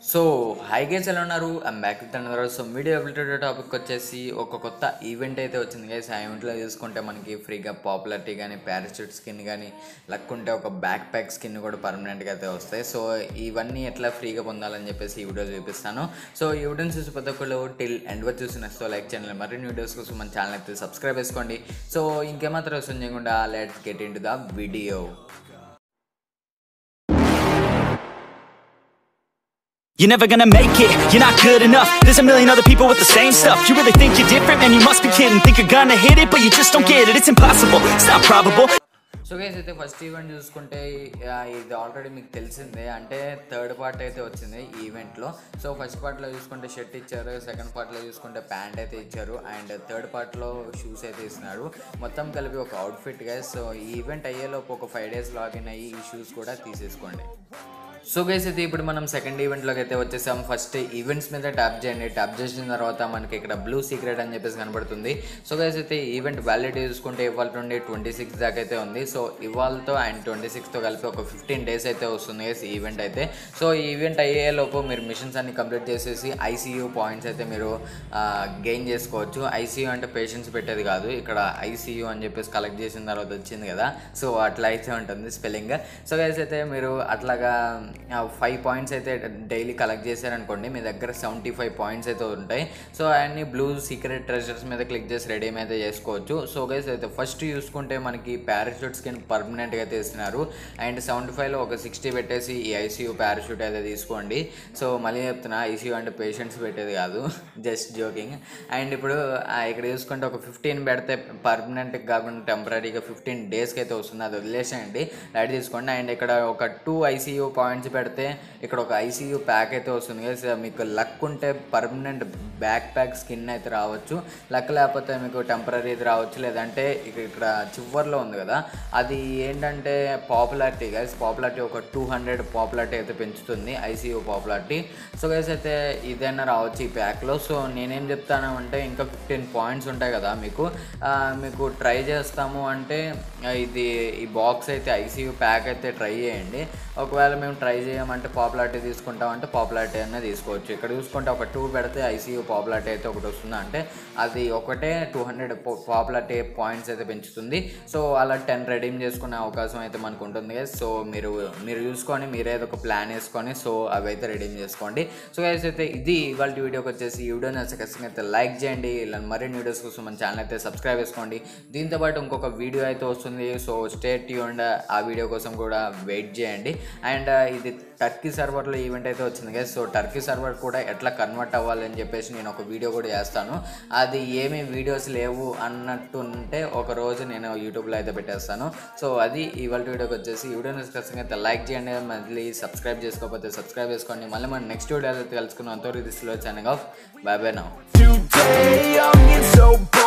So high guys ఎలా ఉన్నారు I'm back with another so media అబిలిటెడ్ టాపిక్ వచ్చేసి ఒక కొత్త ఈవెంట్ అయితే వచ్చింది గైస్ ఆ ఈవెంట్లో చూసుకుంటే మనకి ఫ్రీగా పాపులారిటీ కానీ పారాషూట్ స్కిన్ కానీ లక్ ఉంటే ఒక బ్యాక్ ప్యాక్ స్కిన్ కూడా పర్మనెంట్గా అయితే వస్తాయి సో ఇవన్నీ ఎట్లా ఫ్రీగా పొందాలని చెప్పేసి ఈ వీడియో చూపిస్తాను సో ఈ వీడియోని చూసి ప్రతి ఒక్కరు టిల్ ఎండ్ వరకు చూసిన సో లైక్ ఛానల్ మరిన్ని వీడియోస్ కోసం మన ఛానల్ అయితే సబ్స్క్రైబ్ చేసుకోండి సో ఇంకేమాత్రం వస్తుంది చేయకుండా let's get into the video You're never gonna make it, you're not good enough There's a million other people with the same stuff You really think you're different? Man, you must be kidding Think you're gonna hit it, but you just don't get it It's impossible, it's not probable so guys అయితే first event చూసుకుంటే ఆ, ఇది already మీకు తెలిసిందే అంటే third part అయితే వచ్చింది ఈ ఈవెంట్లో సో ఫస్ట్ పార్ట్లో చూసుకుంటే షర్ట్ ఇచ్చారు సెకండ్ పార్ట్లో చూసుకుంటే ప్యాంట్ అయితే ఇచ్చారు అండ్ థర్డ్ పార్ట్లో షూస్ అయితే ఇస్తున్నారు మొత్తం కలిపి ఒక అవుట్ఫిట్ గైస్ సో ఈ ఈవెంట్ అయ్యేలోపు ఒక ఫైవ్ డేస్ లాగిన్ అయ్యి ఈ షూస్ కూడా తీసేసుకోండి సో గైస్ అయితే ఇప్పుడు మనం సెకండ్ ఈవెంట్లోకి అయితే వచ్చేసాం ఫస్ట్ ఈవెంట్స్ మీద ట్యాప్ చేయండి ట్యాప్ చేసిన తర్వాత మనకి ఇక్కడ బ్లూ సీక్రెట్ అని చెప్పేసి కనబడుతుంది సో గైస్ అయితే ఈవెంట్ వ్యాలిడిటీ చూసుకుంటే ఇవాళ నుండి ట్వంటీ సిక్స్ దాకా అయితే ఉంది సో ఇవాళతో అండ్ ట్వంటీ సిక్స్తో కలిపి ఒక ఫిఫ్టీన్ డేస్ అయితే వస్తుంది గైస్ ఈ ఈవెంట్ అయితే సో ఈ ఈవెంట్ అయ్యేలోపు మీరు మిషన్స్ అన్ని కంప్లీట్ చేసేసి ఐసీయూ పాయింట్స్ అయితే మీరు గెయిన్ చేసుకోవచ్చు ఐసీయూ అంటే పేషెంట్స్ పెట్టేది కాదు ఇక్కడ ఐసీయూ అని చెప్పేసి కలెక్ట్ చేసిన తర్వాత వచ్చింది కదా సో అట్లా అయితే ఉంటుంది స్పెల్లింగ్ సో గైస్ అయితే మీరు అట్లాగా ఫైవ్ పాయింట్స్ అయితే డైలీ కలెక్ట్ చేశారనుకోండి మీ దగ్గర సెవెంటీ ఫైవ్ పాయింట్స్ అయితే ఉంటాయి సో అన్ని బ్లూ సీక్రెట్ ట్రెజర్స్ మీద క్లిక్ చేసి రెడీ అయితే చేసుకోవచ్చు సో గైస్ అయితే ఫస్ట్ చూసుకుంటే మనకి పారాషూట్ స్కిన్ పర్మనెంట్గా అయితే ఇస్తున్నారు అండ్ సెవెంటీ ఫైవ్లో ఒక సిక్స్టీ పెట్టేసి ఈ ఐసీయూ పారాషూట్ అయితే తీసుకోండి సో మళ్ళీ చెప్తున్నా ఐసీయూ అంటే పేషెంట్స్ పెట్టేది కాదు జస్ట్ జోకింగ్ అండ్ ఇప్పుడు ఆ, ఇక్కడ చూసుకుంటే ఒక ఫిఫ్టీన్ పెడితే పర్మనెంట్ కాకుండా టెంపరీగా ఫిఫ్టీన్ డేస్కి అయితే వస్తుంది అది వదిలేసేయండి లైట్ తీసుకోండి అండ్ ఇక్కడ ఒక టూ ఐసీయూ పాయింట్స్ పెడితే ఇక్కడ ఒక ఐసీయూ ప్యాక్ అయితే వస్తుంది కదా మీకు లక్ ఉంటే పర్మనెంట్ బ్యాక్ ప్యాక్ స్కిన్ అయితే రావచ్చు లక్ లేకపోతే మీకు టెంపరీ రావచ్చు లేదంటే ఇక ఇక్కడ చివర్లో ఉంది కదా అది ఏంటంటే పాపులారిటీ గైస్ పాపులారిటీ ఒక టూ హండ్రెడ్ పాపులారిటీ అయితే పెంచుతుంది ఐసీయూ పాపులారిటీ సో గైస్ అయితే ఇదైనా రావచ్చు ఈ ప్యాక్లో సో నేనేం చెప్తాను అంటే ఇంకా ఫిఫ్టీన్ పాయింట్స్ ఉంటాయి కదా మీకు ఆ, మీకు ట్రై చేస్తాము అంటే ఆ, ఇది ఈ బాక్స్ అయితే ఐసీయూ ప్యాక్ అయితే ట్రై చేయండి ఒకవేళ మేము ట్రై చేయమంటే పాపులారిటీ తీసుకుంటామంటే పాపులారిటీ అనే తీసుకోవచ్చు ఇక్కడ చూసుకుంటే ఒక టూ పెడితే ఐసీయూ పాపులారిటీ అయితే ఒకటి వస్తుంది అంటే అది ఒకటే టూ హండ్రెడ్ పాపులారిటీ పాయింట్స్ అయితే పెంచుతుంది సో అలా టెన్ రెడీమ్ చేసుకునే అవకాశం అయితే మనకు ఉంటుంది guys. సో మీరు మీరు చూసుకొని మీరే ఒక ప్లాన్ వేసుకొని సో అవి అయితే రెడీమ్ చేసుకోండి సో గైస్ అయితే ఇది ఇవాళ వీడియోకి వచ్చేసి ఈ వీడియో నచ్చ ఖచ్చితంగా అయితే లైక్ చేయండి ఇలా మరిన్ని వీడియోస్ కోసం మన ఛానల్ అయితే సబ్స్క్రైబ్ చేసుకోండి దీంతో పాటు ఇంకొక వీడియో అయితే వస్తుంది సో స్టేట్ ట్యూన్డ్ ఆ వీడియో కోసం కూడా వెయిట్ చేయండి అండ్ ఇది టర్కీ సర్వర్లో ఈవెంట్ అయితే వచ్చింది కదా సో టర్కీ సర్వర్ కూడా ఎట్లా కన్వర్ట్ అవ్వాలని చెప్పేసి నేను ఒక వీడియో కూడా చేస్తాను అది ఏమి వీడియోస్ లేవు అన్నట్టు ఉంటే ఒక రోజు నేను యూట్యూబ్లో అయితే పెట్టేస్తాను సో అది ఇవాళ వీడియోకి వచ్చేసి ఈ వీడియోని ఖచ్చితంగా అయితే లైక్ చేయండి మళ్ళీ సబ్స్క్రైబ్ చేసుకోకపోతే సబ్స్క్రైబ్ చేసుకోండి మళ్ళీ మనం నెక్స్ట్ వీడియో అయితే కలుసుకున్నాం అంతవరకు దిస్లో ఛానల్ ఆఫ్ బాయ్ బాయ్ నా Today I'm getting so bored